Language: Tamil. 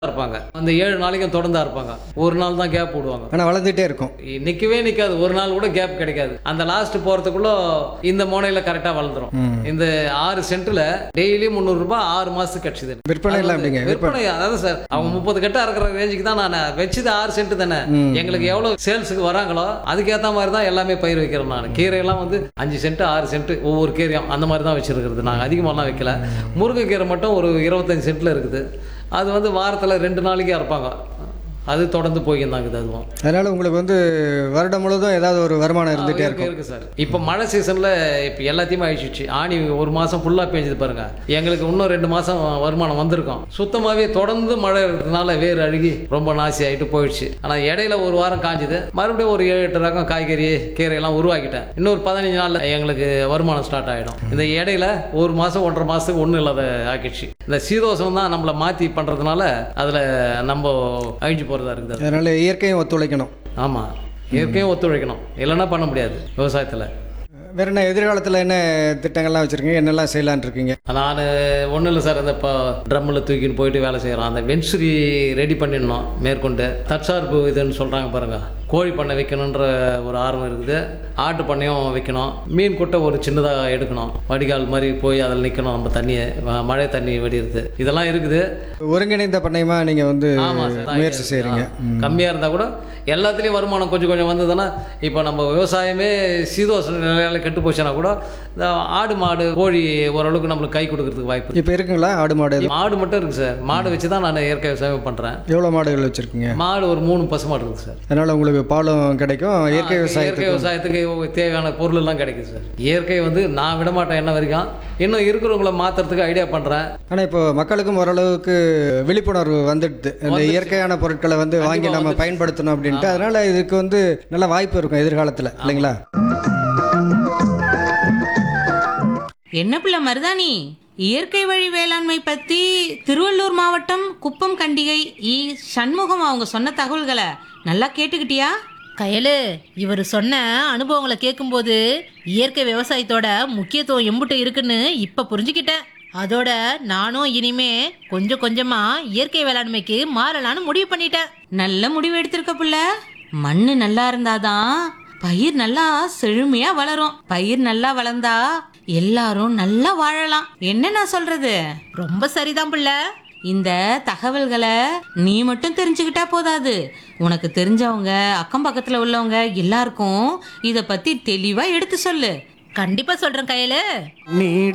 இருப்பாங்க அந்த ஏழு நாளைக்கும் தொடர்ந்தா இருப்பாங்க ஒரு நாள் தான் கேப் விடுவாங்க ஆனால் வளர்ந்துட்டே இருக்கும் நிற்கவே நிற்காது ஒரு நாள் கூட கேப் கிடைக்காது அந்த லாஸ்ட் போகிறதுக்குள்ள இந்த மோனையில் கரெக்டாக வளர்ந்துரும் இந்த ஆறு சென்ட்டில் டெய்லி முந்நூறுரூபா ஆறு மாதத்துக்கு கிடச்சிது விற்பனை எல்லாம் எப்படிங்க விற்பனை அதாவது சார் அவங்க முப்பது கட்டா இருக்கிற ரேஞ்சுக்கு தான் நான் வச்சது ஆறு சென்ட் தானே எங்களுக்கு எவ்வளவு சேல்ஸுக்கு வராங்களோ அதுக்கேற்ற மாதிரி தான் எல்லாமே பயிர் வைக்கிறேன் நான் கீரையெல்லாம் வந்து அஞ்சு சென்ட் ஆறு சென்ட் ஒவ்வொரு கீரையும் அந்த மாதிரி தான் வச்சிருக்கிறது நாங்கள் அதிகமாகலாம் வைக்கல முருங்கைக்கீரை மட்டும் ஒரு இருபத்தஞ்சு சென்ட்டில் இருக்குது அது வந்து வாரத்தில் ரெண்டு நாளைக்கு அறுப்பாங்க அது தொடர்ந்து போய்க்கிருந்தாங்க அதுவும் அதனால் உங்களுக்கு வந்து வருடம் முழுவதும் ஏதாவது ஒரு வருமானம் இருந்துகிட்டே இருக்கு இருக்கும் இருக்கு சார் இப்போ மழை சீசன்ல இப்போ எல்லாத்தையுமே அழிச்சிச்சு ஆணி ஒரு மாசம் ஃபுல்லா பெஞ்சது பாருங்க எங்களுக்கு இன்னும் ரெண்டு மாசம் வருமானம் வந்திருக்கும் சுத்தமாவே தொடர்ந்து மழை இருக்கிறதுனால வேர் அழுகி ரொம்ப நாசி ஆயிட்டு போயிடுச்சு ஆனா இடையில ஒரு வாரம் காஞ்சுது மறுபடியும் ஒரு ஏழு எட்டு ரகம் காய்கறி கீரை எல்லாம் உருவாக்கிட்டேன் இன்னொரு பதினஞ்சு நாள்ல எங்களுக்கு வருமானம் ஸ்டார்ட் ஆயிடும் இந்த இடையில ஒரு மாசம் ஒன்றரை மாசத்துக்கு ஒன்றும் இல்லாத ஆக்கிடுச்சு இந்த சீதோஷம் தான் நம்மளை மாத்தி பண்றதுனால அதுல நம்ம அழிஞ்சு போறதா இருக்குது அது. அதனால் இயற்கையும் ஒத்துழைக்கணும் ஆமாம் இயற்கையும் ஒத்துழைக்கணும் இல்லைன்னா பண்ண முடியாது விவசாயத்தில் வேற என்ன எதிர்காலத்தில் என்ன திட்டங்கள்லாம் வச்சுருக்கீங்க என்னெல்லாம் செய்யலான்னு இருக்கீங்க நான் ஒன்றும் இல்லை சார் இந்த இப்போ ட்ரம்மில் தூக்கின்னு போயிட்டு வேலை செய்கிறோம் அந்த வென்சுரி ரெடி பண்ணிடணும் மேற்கொண்டு தற்சார்பு இதுன்னு சொல்கிறாங்க பாருங்கள் கோழி பண்ணை வைக்கணுன்ற ஒரு ஆர்வம் இருக்குது ஆட்டு பண்ணையும் வைக்கணும் மீன் குட்டை ஒரு சின்னதாக எடுக்கணும் வடிகால் மாதிரி போய் அதில் நிற்கணும் நம்ம தண்ணியை வ- மழை தண்ணி வெடிறது இதெல்லாம் இருக்குது ஒருங்கிணைந்த பண்ணையமா நீங்கள் வந்து ஆமாம் சார் முயற்சி செய்கிறீங்க கம்மியாக இருந்தால் கூட எல்லாத்துலேயும் வருமானம் கொஞ்சம் கொஞ்சம் வந்ததுன்னா இப்போ நம்ம விவசாயமே சீதோஷ நிலையால் கெட்டு போச்சுன்னா கூட இந்த ஆடு மாடு கோழி ஓரளவுக்கு நம்மளுக்கு கை கொடுக்கறதுக்கு வாய்ப்பு இருக்கு. இப்போ இருக்குங்களா ஆடு மாடு எதுவும்? மாடு மட்டும் இருக்குது சார் மாடு வச்சு தான் நான் இயற்கை விவசாயம் பண்ணுறேன் எவ்வளோ மாடுகள் வச்சுருக்கீங்க மாடு ஒரு மூணு பசு மாடு இருக்குது சார் அதனால் உங்களுக்கு பாலும் கிடைக்கும் இயற்கை இயற்கை விவசாயத்துக்கு விவசாயத்துக்கு தேவையான பொருள் எல்லாம் கிடைக்குது சார் இயற்கை வந்து நான் விட மாட்டேன் என்ன வரைக்கும் இன்னும் இருக்கிறவங்கள மாற்றுறதுக்கு ஐடியா பண்ணுறேன் ஆனால் இப்போ மக்களுக்கும் ஓரளவுக்கு விழிப்புணர்வு வந்துடுது இந்த இயற்கையான பொருட்களை வந்து வாங்கி நம்ம பயன்படுத்தணும் அப்படின்ட்டு அதனால இதுக்கு வந்து நல்ல வாய்ப்பு இருக்கும் எதிர்காலத்தில் இல்லைங்களா என்ன பிள்ளை மருதாணி இயற்கை வழி வேளாண்மை பத்தி திருவள்ளூர் மாவட்டம் குப்பம் கண்டிகை இ சண்முகம் அவங்க சொன்ன தகவல்களை நல்லா கேட்டுக்கிட்டியா கயலு இவர் சொன்ன அனுபவங்களை கேட்கும்போது இயற்கை விவசாயத்தோட முக்கியத்துவம் எம்புட்டு இருக்குன்னு இப்ப புரிஞ்சுக்கிட்டேன் அதோட நானும் இனிமே கொஞ்சம் கொஞ்சமா இயற்கை வேளாண்மைக்கு மாறலான்னு முடிவு பண்ணிட்டேன் நல்ல முடிவு எடுத்திருக்க புள்ள மண்ணு நல்லா இருந்தாதான் பயிர் நல்லா செழுமையா வளரும் பயிர் நல்லா வளர்ந்தா எல்லாரும் நல்லா வாழலாம் என்ன நான் சொல்றது ரொம்ப சரிதான் பிள்ளை இந்த தகவல்களை நீ மட்டும் தெரிஞ்சுக்கிட்டா போதாது உனக்கு தெரிஞ்சவங்க அக்கம் பக்கத்துல உள்ளவங்க எல்லாருக்கும் இத பத்தி தெளிவா எடுத்து சொல்லு கண்டிப்பா சொல்றேன் கயலு நீ